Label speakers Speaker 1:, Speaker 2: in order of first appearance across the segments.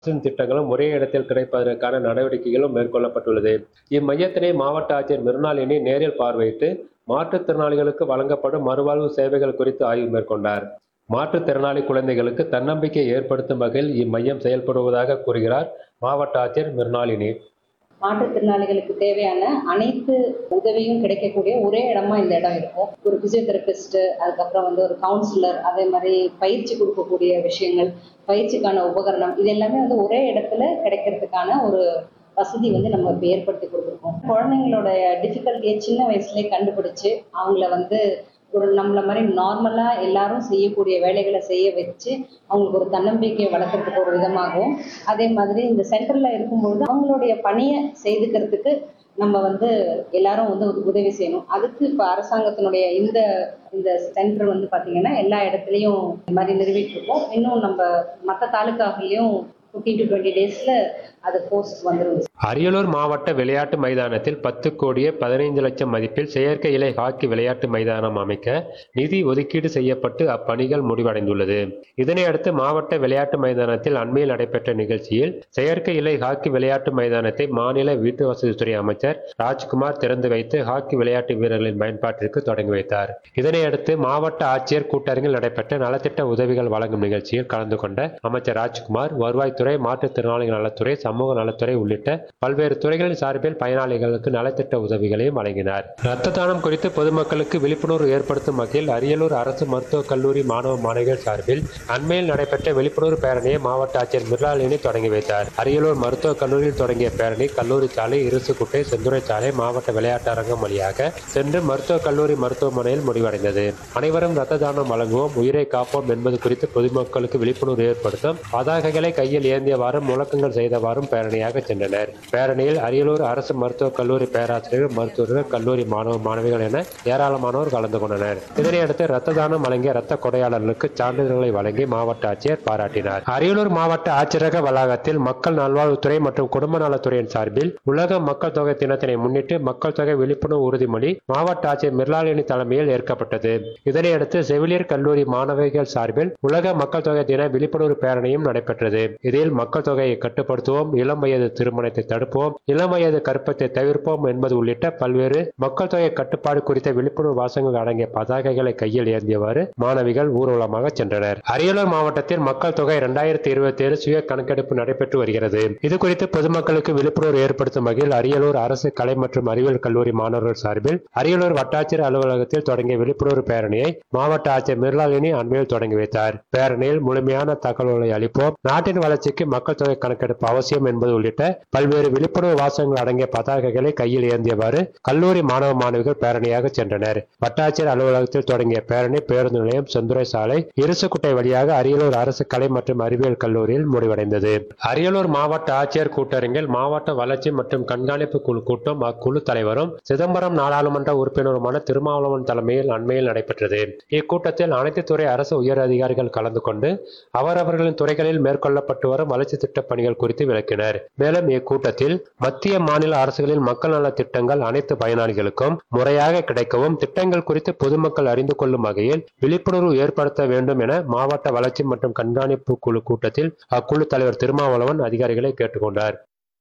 Speaker 1: அரசின் திட்டங்களும் ஒரே இடத்தில் கிடைப்பதற்கான நடவடிக்கைகளும் மேற்கொள்ளப்பட்டுள்ளது இம்மையத்தினை மாவட்ட ஆட்சியர் மிருணாளினி நேரில் பார்வையிட்டு மாற்றுத்திறனாளிகளுக்கு வழங்கப்படும் மறுவாழ்வு சேவைகள் குறித்து ஆய்வு மேற்கொண்டார் மாற்றுத்திறனாளி குழந்தைகளுக்கு தன்னம்பிக்கை ஏற்படுத்தும் வகையில் இம்மையம் செயல்படுவதாக கூறுகிறார் மாவட்ட ஆட்சியர் மிருணாளினி
Speaker 2: மாற்றுத்திறனாளிகளுக்கு தேவையான அனைத்து உதவியும் கிடைக்கக்கூடிய ஒரே இடமா இந்த இடம் இருக்கும் ஒரு பிசியோதெரபிஸ்ட் அதுக்கப்புறம் வந்து ஒரு கவுன்சிலர் அதே மாதிரி பயிற்சி கொடுக்கக்கூடிய விஷயங்கள் பயிற்சிக்கான உபகரணம் இது எல்லாமே வந்து ஒரே இடத்துல கிடைக்கிறதுக்கான ஒரு வசதி வந்து நம்ம இப்போ ஏற்படுத்தி கொடுத்துருக்கோம் குழந்தைங்களோட டிஃபிகல்ட்டியை சின்ன வயசுலேயே கண்டுபிடிச்சு அவங்கள வந்து ஒரு நம்மள மாதிரி நார்மலாக எல்லாரும் செய்யக்கூடிய வேலைகளை செய்ய வச்சு அவங்களுக்கு ஒரு தன்னம்பிக்கையை வளர்க்குறதுக்கு ஒரு விதமாகவும் அதே மாதிரி இந்த சென்டரில் இருக்கும்பொழுது அவங்களுடைய பணியை செய்துக்கிறதுக்கு நம்ம வந்து எல்லாரும் வந்து உத- உதவி செய்யணும் அதுக்கு இப்போ அரசாங்கத்தினுடைய இந்த இந்த சென்டர் வந்து பார்த்தீங்கன்னா எல்லா இடத்துலையும் இந்த மாதிரி நிறுவிட்டு இருக்கோம் இன்னும் நம்ம மற்ற தாலுக்காக்கள்லையும் ஃபிஃப்டீன் டு டுவெண்ட்டி டேஸில் அது போஸ்ட் வந்துடும்
Speaker 1: அரியலூர் மாவட்ட விளையாட்டு மைதானத்தில் பத்து கோடியே பதினைந்து லட்சம் மதிப்பில் செயற்கை இலை ஹாக்கி விளையாட்டு மைதானம் அமைக்க நிதி ஒதுக்கீடு செய்யப்பட்டு அப்பணிகள் முடிவடைந்துள்ளது இதனையடுத்து மாவட்ட விளையாட்டு மைதானத்தில் அண்மையில் நடைபெற்ற நிகழ்ச்சியில் செயற்கை இலை ஹாக்கி விளையாட்டு மைதானத்தை மாநில வீட்டு வசதித்துறை அமைச்சர் ராஜ்குமார் திறந்து வைத்து ஹாக்கி விளையாட்டு வீரர்களின் பயன்பாட்டிற்கு தொடங்கி வைத்தார் இதனையடுத்து மாவட்ட ஆட்சியர் கூட்டரங்கில் நடைபெற்ற நலத்திட்ட உதவிகள் வழங்கும் நிகழ்ச்சியில் கலந்து கொண்ட அமைச்சர் ராஜ்குமார் வருவாய்த்துறை மாற்றுத்திறனாளிகள் நலத்துறை சமூக நலத்துறை உள்ளிட்ட பல்வேறு துறைகளின் சார்பில் பயனாளிகளுக்கு நலத்திட்ட உதவிகளையும் வழங்கினார் இரத்த தானம் குறித்து பொதுமக்களுக்கு விழிப்புணர்வு ஏற்படுத்தும் வகையில் அரியலூர் அரசு மருத்துவக் கல்லூரி மாணவ மாணவிகள் சார்பில் அண்மையில் நடைபெற்ற விழிப்புணர்வு பேரணியை மாவட்ட ஆட்சியர் மிர்லாலினி தொடங்கி வைத்தார் அரியலூர் மருத்துவக் கல்லூரியில் தொடங்கிய பேரணி கல்லூரி சாலை இருசுக்குட்டை செந்துறை சாலை மாவட்ட விளையாட்டு அரங்கம் வழியாக சென்று மருத்துவக் கல்லூரி மருத்துவமனையில் முடிவடைந்தது அனைவரும் இரத்த தானம் வழங்குவோம் உயிரை காப்போம் என்பது குறித்து பொதுமக்களுக்கு விழிப்புணர்வு ஏற்படுத்தும் பதாகைகளை கையில் ஏந்தியவாறும் முழக்கங்கள் செய்தவாறும் பேரணியாக சென்றனர் பேரணியில் அரியலூர் அரசு மருத்துவக் கல்லூரி பேராசிரியர்கள் மருத்துவர்கள் கல்லூரி மாணவ மாணவிகள் என ஏராளமானோர் கலந்து கொண்டனர் இதனையடுத்து இரத்த தானம் வழங்கிய இரத்த கொடையாளர்களுக்கு சான்றிதழ்களை வழங்கி மாவட்ட ஆட்சியர் பாராட்டினார் அரியலூர் மாவட்ட ஆட்சியரக வளாகத்தில் மக்கள் நல்வாழ்வுத்துறை மற்றும் குடும்ப நலத்துறையின் சார்பில் உலக மக்கள் தொகை தினத்தினை முன்னிட்டு மக்கள் தொகை விழிப்புணர்வு உறுதிமொழி மாவட்ட ஆட்சியர் மிர்லாலினி தலைமையில் ஏற்கப்பட்டது இதனையடுத்து செவிலியர் கல்லூரி மாணவிகள் சார்பில் உலக மக்கள் தொகை தின விழிப்புணர்வு பேரணியும் நடைபெற்றது இதில் மக்கள் தொகையை கட்டுப்படுத்துவோம் இளம் வயது திருமணத்தை தடுப்போம் இளம் வயது கற்பத்தை தவிர்ப்போம் என்பது உள்ளிட்ட பல்வேறு மக்கள் தொகை கட்டுப்பாடு குறித்த விழிப்புணர்வு வாசகங்கள் அடங்கிய பதாகைகளை கையில் ஏந்தியவாறு மாணவிகள் ஊர்வலமாக சென்றனர் அரியலூர் மாவட்டத்தில் மக்கள் தொகை இரண்டாயிரத்தி இருபத்தி ஏழு சுய கணக்கெடுப்பு நடைபெற்று வருகிறது இது குறித்து பொதுமக்களுக்கு விழிப்புணர்வு ஏற்படுத்தும் வகையில் அரியலூர் அரசு கலை மற்றும் அறிவியல் கல்லூரி மாணவர்கள் சார்பில் அரியலூர் வட்டாட்சியர் அலுவலகத்தில் தொடங்கிய விழிப்புணர்வு பேரணியை மாவட்ட ஆட்சியர் மிர்லாலினி அண்மையில் தொடங்கி வைத்தார் பேரணியில் முழுமையான தகவல்களை அளிப்போம் நாட்டின் வளர்ச்சிக்கு மக்கள் தொகை கணக்கெடுப்பு அவசியம் என்பது உள்ளிட்ட பல்வேறு விழிப்புணர்வு வாசகங்கள் அடங்கிய பதாகைகளை கையில் ஏந்தியவாறு கல்லூரி மாணவ மாணவிகள் பேரணியாக சென்றனர் வட்டாட்சியர் அலுவலகத்தில் தொடங்கிய பேரணி பேருந்து நிலையம் செந்துறை சாலை இருசுக்குட்டை வழியாக அரியலூர் அரசு கலை மற்றும் அறிவியல் கல்லூரியில் முடிவடைந்தது அரியலூர் மாவட்ட ஆட்சியர் கூட்டரங்கில் மாவட்ட வளர்ச்சி மற்றும் கண்காணிப்பு குழு கூட்டம் அக்குழு தலைவரும் சிதம்பரம் நாடாளுமன்ற உறுப்பினருமான திருமாவளவன் தலைமையில் அண்மையில் நடைபெற்றது இக்கூட்டத்தில் அனைத்து துறை அரசு உயர் அதிகாரிகள் கலந்து கொண்டு அவரவர்களின் துறைகளில் மேற்கொள்ளப்பட்டு வரும் வளர்ச்சி திட்டப் பணிகள் குறித்து விளக்கினர் மேலும் இக்கூட்டத்தில் மத்திய மாநில அரசுகளின் மக்கள் நல திட்டங்கள் அனைத்து பயனாளிகளுக்கும் முறையாக கிடைக்கவும் திட்டங்கள் குறித்து பொதுமக்கள் அறிந்து கொள்ளும் வகையில் விழிப்புணர்வு ஏற்படுத்த வேண்டும் என மாவட்ட வளர்ச்சி மற்றும் கண்காணிப்பு குழு கூட்டத்தில் அக்குழு தலைவர் திருமாவளவன் அதிகாரிகளை கேட்டுக்கொண்டார்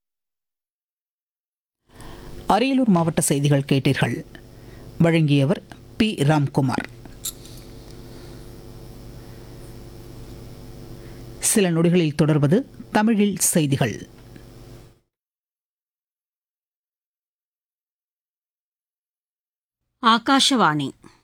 Speaker 3: அரியலூர் மாவட்ட செய்திகள் கேட்டீர்கள் வழங்கியவர் பி ராம்குமார் சில நொடிகளில் தொடர்வது தமிழில் செய்திகள்
Speaker 4: ಆಕಾಶವಾಣಿ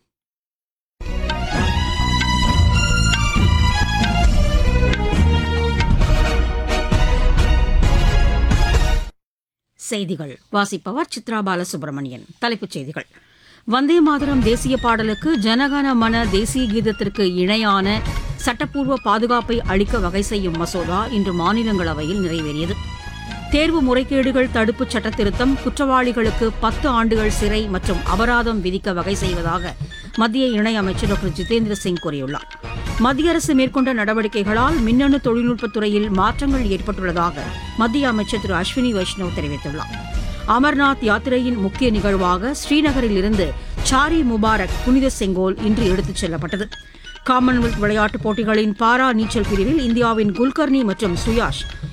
Speaker 4: செய்திகள் வாசிப்பவர் சித்ரா பாலசுப்ரமணியன் தலைப்புச் செய்திகள் வந்தே மாதரம் தேசிய பாடலுக்கு ஜனகன மன தேசிய கீதத்திற்கு இணையான சட்டப்பூர்வ பாதுகாப்பை அளிக்க வகை செய்யும் மசோதா இன்று மாநிலங்களவையில் நிறைவேறியது தேர்வு முறைகேடுகள் தடுப்புச் சட்ட திருத்தம் குற்றவாளிகளுக்கு பத்து ஆண்டுகள் சிறை மற்றும் அபராதம் விதிக்க வகை செய்வதாக மத்திய இணையமைச்சர் டாக்டர் ஜிதேந்திர சிங் கூறியுள்ளார் மத்திய அரசு மேற்கொண்ட நடவடிக்கைகளால் மின்னணு தொழில்நுட்பத் துறையில் மாற்றங்கள் ஏற்பட்டுள்ளதாக மத்திய அமைச்சர் திரு அஸ்வினி வைஷ்ணவ் தெரிவித்துள்ளார் அமர்நாத் யாத்திரையின் முக்கிய நிகழ்வாக ஸ்ரீநகரில் இருந்து சாரி முபாரக் புனித செங்கோல் இன்று எடுத்துச் செல்லப்பட்டது காமன்வெல்த் விளையாட்டுப் போட்டிகளின் பாரா நீச்சல் பிரிவில் இந்தியாவின் குல்கர்னி மற்றும் சுயாஷ்